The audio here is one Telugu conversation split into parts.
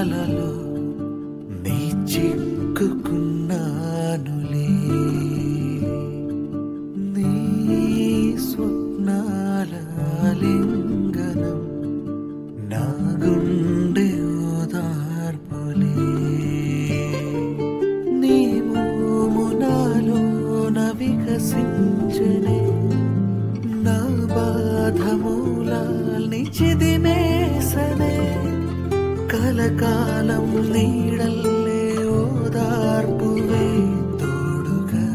కలలో నీ చిక్కుకున్నానులే నీ స్వప్నాల లింగనం నా గుండె ఓదార్పులే నీ మోము నాలోన వికసించనే నా బాధ మూలాల్ని చిదిమేసనే కలకాలం నీడల్లే ఓదార్పువే తోడుగా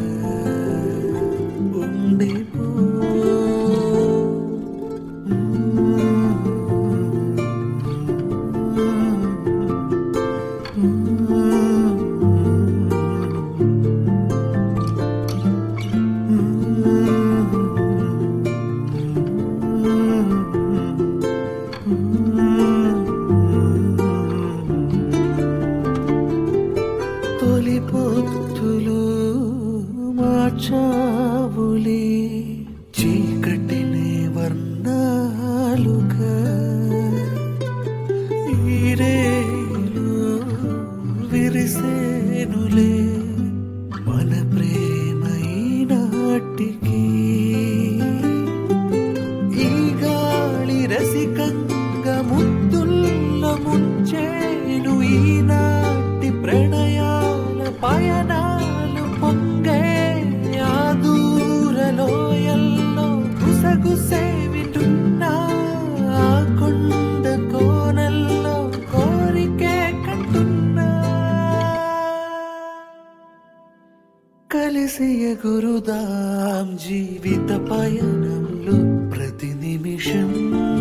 ఉండిపో తొలి పొత్తులు మార్చావులే చీకటిని వర్ణాలుగా ఈరేలు విరిసేనులే మన ప్రేమ ఈనాటికి ఈ గాలి రసికంగా ముద్దుల్ల ముంచేను ఈనాటి ప్రణయాల పయనాలు పొంగే ఆ దూరలోయల్లో గుసగుసే వింటున్నా ఆ కొండ కోనల్లో కోరికే కట్టున్నా కలిసి ఎగురుదాం జీవిత పయనంలో ప్రతి నిమిషం